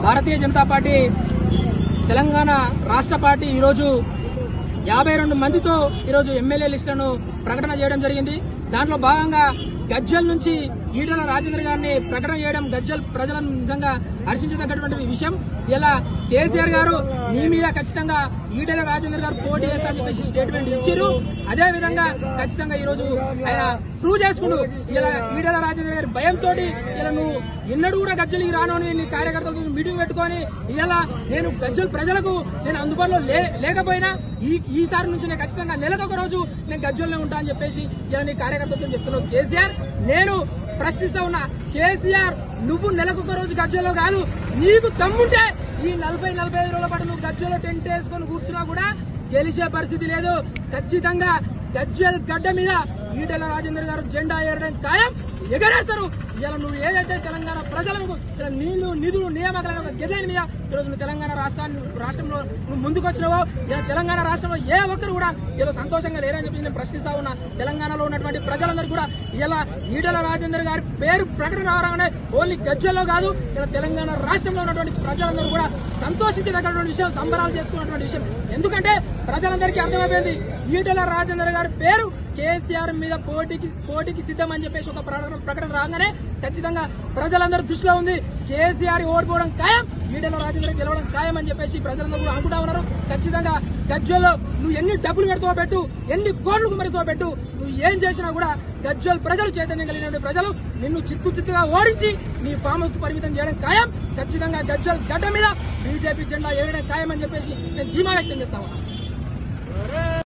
భారతీయ Janata party Telangana రాష్ట్ర party ఈరోజు యాభై రెండు మందితో ఈరోజు ఎమ్మెల్యే లిస్టులను ప్రకటన చేయడం జరిగింది దాంట్లో భాగంగా గజ్వల్ నుంచి ఈటల రాజేంద్ర గారిని ప్రకటన చేయడం గజ్వల్ ప్రజలను నిజంగా హర్షించదగ్గటువంటి విషయం ఇలా కేసీఆర్ గారు నీ మీద ఖచ్చితంగా ఈటల రాజేంద్ర గారు పోటీ చేస్తా అని చెప్పేసి స్టేట్మెంట్ ఇచ్చారు అదే విధంగా ఖచ్చితంగా ఈ రోజు ఆయన ప్రూవ్ చేసుకుంటూ ఇలా ఈటల రాజేంద్ర గారి భయంతో ఇలా నువ్వు ఎన్నడూ కూడా గజ్జలికి రాను అని నీ కార్యకర్తలతో మీటింగ్ పెట్టుకొని ఇలా నేను గజ్జల్ ప్రజలకు నేను అందుబాటులో లే- లేకపోయినా ఈ ఈసారి నుంచి నేను ఖచ్చితంగా నెలకొక రోజు నేను గజ్జల్లో ఉంటా అని చెప్పేసి ఇలా నీ కార్యకర్తలతో చెప్తున్నావు కేసీఆర్ నేను ప్రశ్నిస్తా ఉన్నా కేసీఆర్ నువ్వు నెలకొక రోజు గజ్జలో కాదు నీకు తమ్ముంటే ఈ నలభై నలభై ఐదు రోజుల పాటు నువ్వు గజ్జలో టెంట్ వేసుకొని కూర్చున్నా కూడా గెలిచే పరిస్థితి లేదు ఖచ్చితంగా గజ్జల్ గడ్డ మీద ఈటెల రాజేందర్ గారు జెండా ఏరడం ఖాయం ఎగరేస్తారు ఇలా నువ్వు ఏదైతే తెలంగాణ ప్రజలకు ఇలా నీళ్లు నిధులు నియామకాల గెడ్లైన మీద ఈరోజు నువ్వు తెలంగాణ రాష్ట్రాన్ని రాష్ట్రంలో నువ్వు ముందుకు వచ్చినావో ఇలా తెలంగాణ రాష్ట్రంలో ఏ ఒక్కరు కూడా ఇలా సంతోషంగా లేరని చెప్పి నేను ప్రశ్నిస్తా ఉన్నా తెలంగాణలో ఉన్నటువంటి ప్రజలందరూ కూడా ఇలా ఈటల రాజేందర్ గారి పేరు ప్రకటన రాగానే ఓన్లీ గజ్జల్లో కాదు ఇలా తెలంగాణ రాష్ట్రంలో ఉన్నటువంటి ప్రజలందరూ కూడా సంతోషించదగ్గటువంటి విషయం సంబరాలు చేసుకున్నటువంటి విషయం ఎందుకంటే ప్రజలందరికీ అర్థమైపోయింది ఈటల రాజేందర్ గారి పేరు కేసీఆర్ మీద పోటీకి పోటీకి సిద్ధం అని చెప్పేసి ఒక ప్రకటన ప్రకటన రాగానే ఖచ్చితంగా ప్రజలందరూ దృష్టిలో ఉంది కేసీఆర్ ఓడిపోవడం ఖాయం ఈటల రాజేంద్ర గెలవడం ఖాయం అని చెప్పేసి ప్రజలందరూ కూడా అనుకుంటా ఉన్నారు ఖచ్చితంగా గజ్వల్లో నువ్వు ఎన్ని డబ్బులు పెడతావో పెట్టు ఎన్ని కోట్లు కుమరిస్తావో పెట్టు నువ్వు ఏం చేసినా కూడా గజ్వల్ ప్రజలు చైతన్యం కలిగిన ప్రజలు నిన్ను చిత్తు చిత్తుగా ఓడించి నీ ఫామ్ హౌస్ పరిమితం చేయడం ఖాయం ఖచ్చితంగా గజ్వల్ గడ్డ మీద బీజేపీ జెండా ఎగరడం ఖాయం అని చెప్పేసి నేను ధీమా వ్యక్తం చేస్తా ఉన్నా